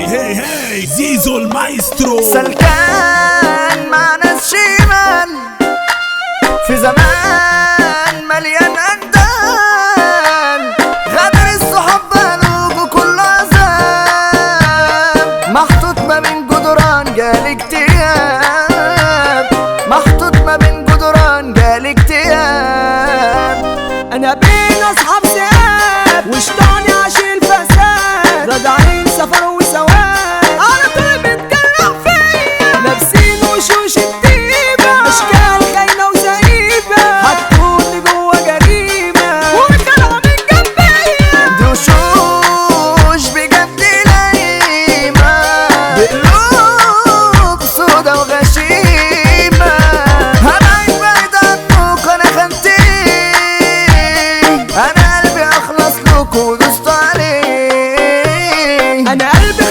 هي هي زيزو المايسترو سلكان مع ناس شمال في زمان مليان اندال غدر الصحاب بلوج وكل عذاب محطوط ما بين جدران جالي اكتئاب محطوط ما بين جدران جالي اكتئاب انا بين اصحاب سياب وشطاني عشان فساد راجعين سفر وسواد على طول بتجرح فيا لابسين وشوش الديبة اشكال خاينة وزريبة هتكون جوا جريمة وطالعة من جنبيا دي وشوش بجد لئيمة بقلوب سودا وغشيمة هبعد بعيد عنك انا خنتي انا قلبي اخلص لك ودوست عليه انا قلبي